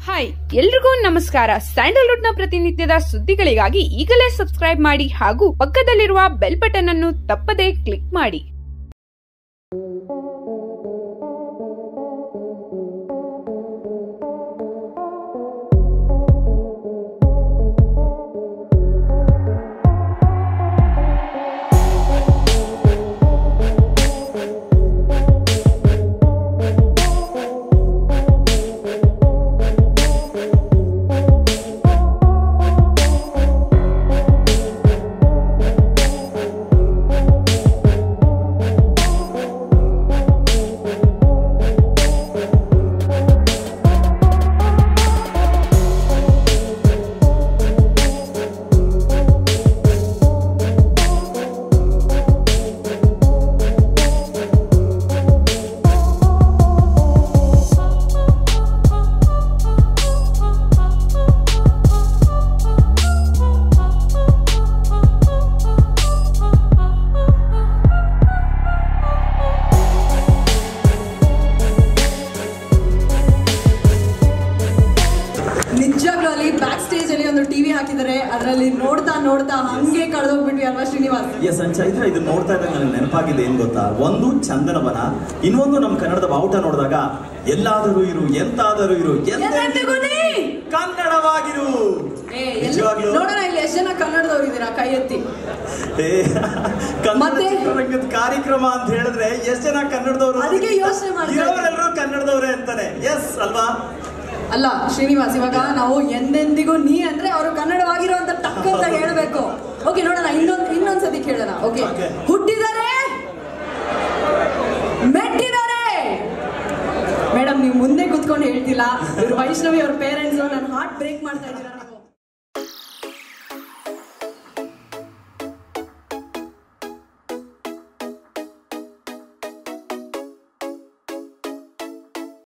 Hi ಎಲ್ರಿಗೂ ನಮಸ್ಕಾರ Sandalwood ನ ಪ್ರತಿನಿತ್ಯದ ಸುದ್ದಿಗಳಿಗಾಗಿ ಈಗಲೇ ಸಬ್ಸ್ಕ್ರೈಬ್ ಮಾಡಿ ಹಾಗೂ ಪಕ್ಕದಲ್ಲಿರುವ ಬೆಲ್ ಬಟನ್ ಅನ್ನು ತಪ್ಪದೇ ಕ್ಲಿಕ್ ಮಾಡಿ ನಿಜವಾಗ್ಲೂ ಅಲ್ಲಿ ಬ್ಯಾಕ್ ಸ್ಟೇಜ್ ಅಲ್ಲಿ ಒಂದು ಟಿವಿ ಹಾಕಿದ್ದಾರೆ ಅದರಲ್ಲಿ ನೋಡ್ತಾ ನೋಡ್ತಾ ಹಂಗೆ ಕಳೆದೋಗ್ಬಿಟ್ವಿ ಅಲ್ವಾ ಶ್ರೀನಿವಾಸ್ ಎಸ್ ಚೈತ್ರ ಇದು ನೋಡ್ತಾ ಇದ್ದಾಗ ನನಗೆ ನೆನಪಾಗಿದೆ ಏನ್ ಗೊತ್ತಾ ಒಂದು ಚಂದನವನ ಇನ್ನೊಂದು ನಮ್ಮ ಕನ್ನಡದ ಬಾವುಟ ನೋಡಿದಾಗ ಎಲ್ಲಾದರೂ ಇರು ಎಂತಾದರೂ ಇರು ಎಂದೆಂದಿಗೂ ನೀ! ಕನ್ನಡವಾಗಿರು ಏ, ಎಲ್ಲಿ- ನಿಜವಾಗ್ಲೂ ನೋಡೋಣ ಇಲ್ಲಿ ಎಷ್ಟು ಜನ ಕನ್ನಡದವ್ರು ಇದ್ದೀರಾ ಕೈ ಎತ್ತಿ ಏ, ಕನ್ನಡ ಮತ್ತೆ? ಚಿತ್ರರಂಗದ ಕಾರ್ಯಕ್ರಮ ಅಂತ ಹೇಳಿದ್ರೆ ಎಷ್ಟ್ ಜನ ಕನ್ನಡದವರು ಅದಕ್ಕೆ ಯೋಚ್ನೆ ಮಾಡ್ತಾ ಇದ್ದೆ. ಇರೋರೆಲ್ಲರೂ ಕನ್ನಡದವರೇ ಅಂತಾನೆ ಎಸ್ ಅಲ್ವಾ ಅಲ್ಲ ಶ್ರೀನಿವಾಸ್ ಇವಾಗ ನಾವು ಎಂದೆಂದಿಗೂ ನೀ ಅಂದ್ರೆ ಅವರು ಕನ್ನಡವಾಗಿರುವಂತ ಟಕ್ ಅಂತ ಹೇಳ್ಬೇಕು ಓಕೆ ನೋಡೋಣ ಇನ್ನೊಂದ್ ಇನ್ನೊಂದ್ ಸತಿ ಕೇಳೋಣ ಓಕೆ Okay. ಹುಟ್ಟಿದ್ದಾರೆ ಮೆಟ್ಟಿದ್ದಾರೆ ಮೇಡಮ್ ನೀವು ಮುಂದೆ ಕುತ್ಕೊಂಡು ಹೇಳ್ತಿಲ್ಲ ಇವ್ರು ವೈಷ್ಣವಿ ಅವ್ರ ಪೇರೆಂಟ್ಸ್ ನನ್ನ ಹಾರ್ಟ್ ಬ್ರೇಕ್ ಮಾಡ್ತಾ ಇದ್ದೀರಾ